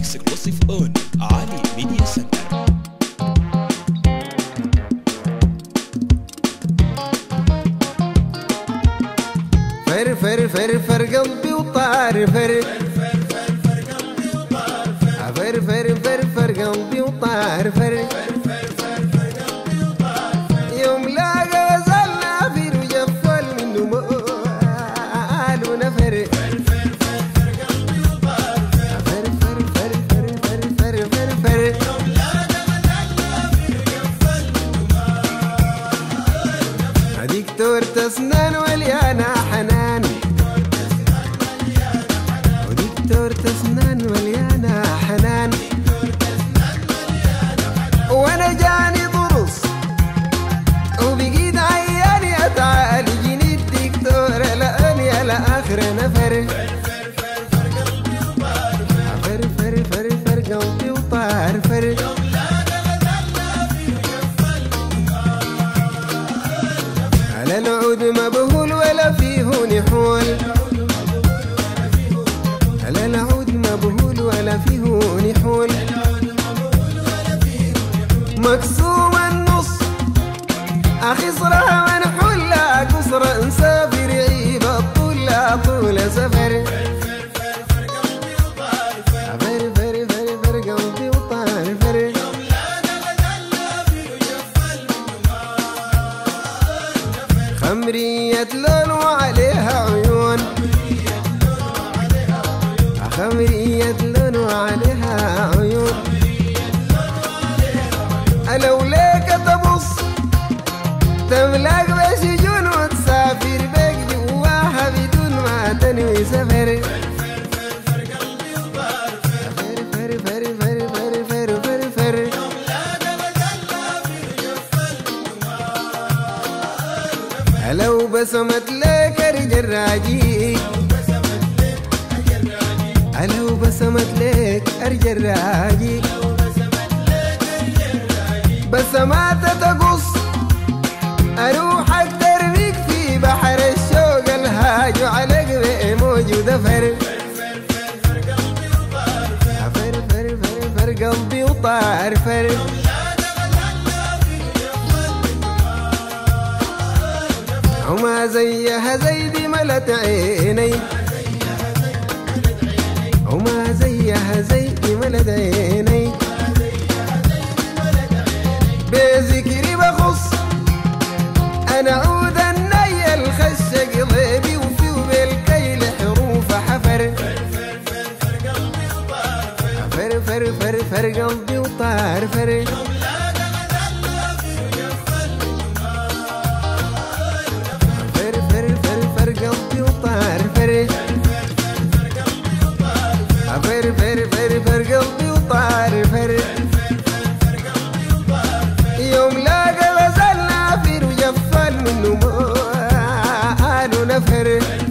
exclusive on Ali Media Center. فر فر فر فر قلبي وطار فر فر فر فر فر قلبي وطار فر يوم لاقى غزلنا في وجفل منه مال ونفر فر فر فر فر فر فر فر فر دكتور تسنان وليانا حنان ودكتور تسنان مليانة حنان وانا جاني ضرس وبقيت عياني اتعالجني الدكتور لاني على اخر نفر فر فر فر فر قلبي وطار فر على العود مبهول ولا فيه نحول على العود مبهول ولا فيه نحول مقسوم النص أخي صرها منحول لا قصر نسافر عيب الطول لا طول سفر فر فر فر فر قلبي وطار فر خمرية لون وعليها عيون خمرية لون وعليها عيون لو ليك تبص تملك بسجون وتسافر بك جواها بدون ما تنوي سفر فر فر فر فر فر فر فر فر لو بسمت لك رجل راجي لو بسمت لك ارجل راجي بسمات تقص اروح ترميك في بحر الشوق الهاج عليك موجودة فر فر فر فر فر قلبي وطار فر وما زيها زي دي ملت عيني وما زيها زي دي ملت عيني بذكري بخص انا عود الني الخش قلبي وفي بالكيل حروف حفر فر فر فر فر قلبي وطار فر فر فر فر فر قلبي وطار فر فر فر فر فر قلبي وطار فر يوم لاقى غزلنا في وجفل منه مال ونفر